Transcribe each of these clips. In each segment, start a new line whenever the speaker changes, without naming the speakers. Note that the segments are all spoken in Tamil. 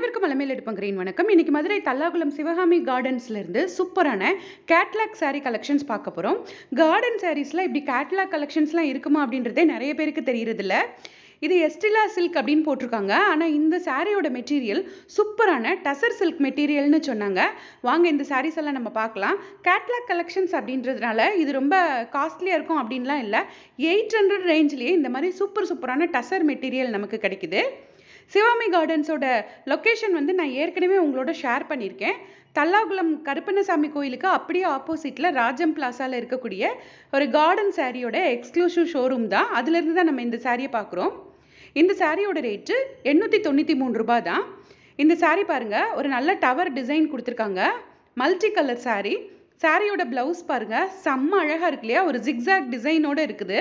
அனைவருக்கும் அலமேல் எடுப்பங்கிறேன் வணக்கம் இன்னைக்கு மதுரை தல்லாகுளம் சிவகாமி கார்டன்ஸ்ல இருந்து சூப்பரான கேட்லாக் saree கலெக்ஷன்ஸ் பார்க்க போறோம் கார்டன் சாரீஸ்ல இப்படி கேட்லாக் கலெக்ஷன்ஸ்லாம் இருக்குமா அப்படின்றதே நிறைய பேருக்கு தெரியறது இல்ல இது எஸ்டிலா சில்க் அப்படின்னு போட்டிருக்காங்க ஆனால் இந்த சாரியோட மெட்டீரியல் சூப்பரான டசர் சில்க் மெட்டீரியல்னு சொன்னாங்க வாங்க இந்த சாரீஸ் எல்லாம் நம்ம பார்க்கலாம் கேட்லாக் கலெக்ஷன்ஸ் அப்படின்றதுனால இது ரொம்ப காஸ்ட்லியாக இருக்கும் அப்படின்லாம் இல்லை எயிட் ஹண்ட்ரட் ரேஞ்ச்லேயே இந்த மாதிரி சூப்பர் சூப்பரான டசர் மெட்டீரியல் நமக்கு கிடைக்குது சிவாமி கார்டன்ஸோட லொக்கேஷன் வந்து நான் ஏற்கனவே உங்களோட ஷேர் பண்ணியிருக்கேன் தல்லாகுளம் கருப்பண்ணசாமி கோயிலுக்கு அப்படியே ஆப்போசிட்டில் ராஜம் பிளாசாவில் இருக்கக்கூடிய ஒரு கார்டன் சாரியோட எக்ஸ்க்ளூசிவ் ஷோரூம் தான் அதுலேருந்து தான் நம்ம இந்த சாரியை பார்க்குறோம் இந்த சாரியோட ரேட்டு எண்ணூற்றி தொண்ணூற்றி மூணு ரூபாய் தான் இந்த சாரி பாருங்க ஒரு நல்ல டவர் டிசைன் கொடுத்துருக்காங்க மல்டி கலர் சாரி சாரியோட ப்ளவுஸ் பாருங்க செம்ம அழகாக இருக்கு இல்லையா ஒரு ஜிக்ஸாக் டிசைனோட இருக்குது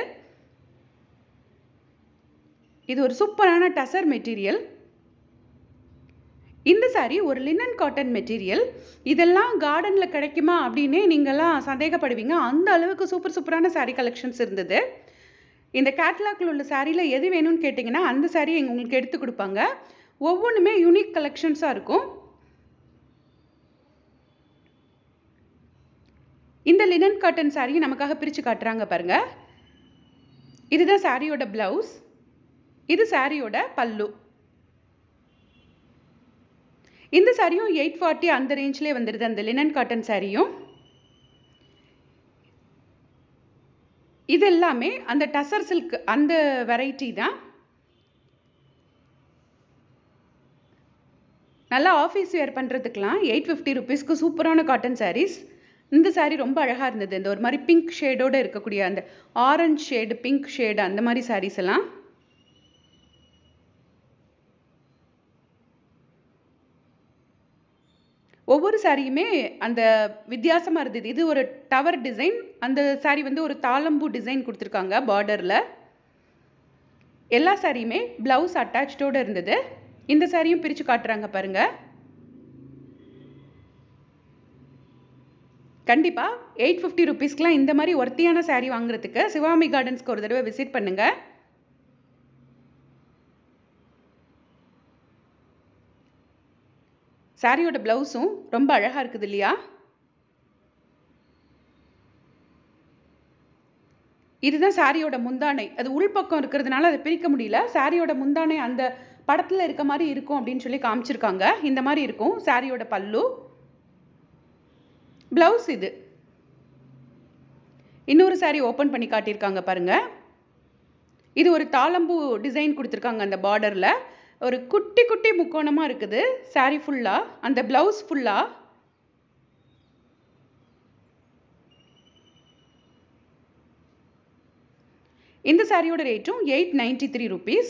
இது ஒரு சூப்பரான டசர் மெட்டீரியல் இந்த சாரி ஒரு லினன் காட்டன் மெட்டீரியல் இதெல்லாம் கார்டனில் கிடைக்குமா அப்படின்னே நீங்கள்லாம் சந்தேகப்படுவீங்க அந்த அளவுக்கு சூப்பர் சூப்பரான சாரி கலெக்ஷன்ஸ் இருந்தது இந்த கேட்லாக்ல உள்ள சாரியில் எது வேணும்னு கேட்டிங்கன்னா அந்த சாரி உங்களுக்கு எடுத்து கொடுப்பாங்க ஒவ்வொன்றுமே யூனிக் கலெக்ஷன்ஸாக இருக்கும் இந்த லினன் காட்டன் சாரி நமக்காக பிரித்து காட்டுறாங்க பாருங்க இதுதான் சாரியோட பிளவுஸ் இது சாரியோட பல்லு இந்த சாரியும் எயிட் ஃபார்ட்டி அந்த ரேஞ்ச்லேயே வந்துடுது அந்த லினன் காட்டன் சாரியும் இது எல்லாமே அந்த டசர் சில்க் அந்த வெரைட்டி தான் நல்லா ஆஃபீஸ் வேர் பண்ணுறதுக்கெலாம் எயிட் ஃபிஃப்டி ருபீஸ்க்கு சூப்பரான காட்டன் சாரீஸ் இந்த சாரீ ரொம்ப அழகாக இருந்தது இந்த ஒரு மாதிரி பிங்க் ஷேடோடு இருக்கக்கூடிய அந்த ஆரஞ்ச் ஷேடு பிங்க் ஷேடு அந்த மாதிரி சாரீஸ் எல்லாம் ஒவ்வொரு சாரியுமே அந்த வித்தியாசமாக இருந்தது இது ஒரு டவர் டிசைன் அந்த சாரி வந்து ஒரு தாளம்பூ டிசைன் கொடுத்துருக்காங்க பார்டரில் எல்லா சாரியுமே ப்ளவுஸ் அட்டாச்சோடு இருந்தது இந்த சாரியும் பிரித்து காட்டுறாங்க பாருங்க கண்டிப்பாக எயிட் ஃபிஃப்டி ருபீஸ்க்குலாம் இந்த மாதிரி ஒர்த்தியான சாரீ வாங்குறதுக்கு சிவாமி கார்டன்ஸ்க்கு ஒரு தடவை விசிட் பண்ணுங்கள் சாரியோட ப்ளவுஸும் ரொம்ப அழகாக இருக்குது இல்லையா இதுதான் சாரியோட முந்தானை அது உள்பக்கம் இருக்கிறதுனால அதை பிரிக்க முடியல சாரியோட முந்தானை அந்த படத்தில் இருக்க மாதிரி இருக்கும் அப்படின்னு சொல்லி காமிச்சிருக்காங்க இந்த மாதிரி இருக்கும் சாரியோட பல்லு ப்ளவுஸ் இது இன்னொரு சாரி ஓப்பன் பண்ணி காட்டியிருக்காங்க பாருங்க இது ஒரு தாளம்பூ டிசைன் கொடுத்துருக்காங்க அந்த பார்டரில் ஒரு குட்டி குட்டி முக்கோணமாக இருக்குது சாரி ஃபுல்லாக அந்த ப்ளவுஸ் ஃபுல்லாக இந்த சாரியோட ரேட்டும் எயிட் நைன்டி த்ரீ ருபீஸ்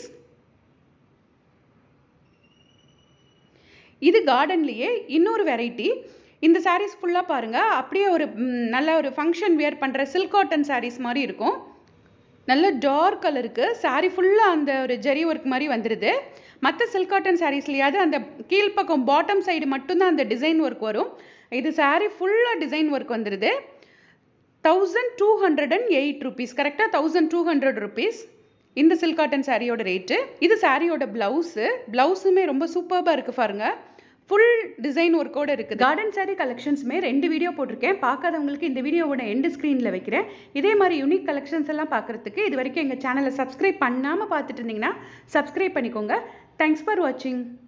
இது கார்டன்லேயே இன்னொரு வெரைட்டி இந்த சாரீஸ் ஃபுல்லாக பாருங்கள் அப்படியே ஒரு நல்ல ஒரு ஃபங்க்ஷன் வியர் பண்ணுற சில்க் காட்டன் சாரீஸ் மாதிரி இருக்கும் நல்ல டார்க் கலருக்கு சாரீ ஃபுல்லாக அந்த ஒரு ஜெரி ஒர்க் மாதிரி வந்துடுது மற்ற சில்க் காட்டன் சாரீஸ்லையாவது அந்த கீழ்ப்பக்கம் பாட்டம் சைடு மட்டும்தான் அந்த டிசைன் ஒர்க் வரும் இது சாரீ ஃபுல்லாக டிசைன் ஒர்க் வந்துடுது thousand two hundred and eight rupees கரெக்டாக தௌசண்ட் டூ ஹண்ட்ரட் ருபீஸ் இந்த சில்க் காட்டன் சாரியோட ரேட்டு இது சாரியோட ப்ளவுஸு ப்ளவுஸுமே ரொம்ப சூப்பராக இருக்குது பாருங்க ஃபுல் டிசைன் ஒர்க்கோடு இருக்குது கார்டன் சாரி கலெக்ஷன்ஸுமே ரெண்டு வீடியோ போட்டிருக்கேன் பார்க்காதவங்களுக்கு இந்த வீடியோவோட எண்டு ஸ்க்ரீனில் வைக்கிறேன் இதே மாதிரி யூனிக் கலெக்ஷன்ஸ் எல்லாம் பார்க்குறதுக்கு இது வரைக்கும் எங்கள் சேனலை சப்ஸ்கிரைப் பண்ணாமல் பார்த்துட்டு இருந்தீங்கன்னா சப்ஸ்கிரைப் பண்ணிக்கோங்க தேங்க்ஸ் ஃபார் வாட்சிங்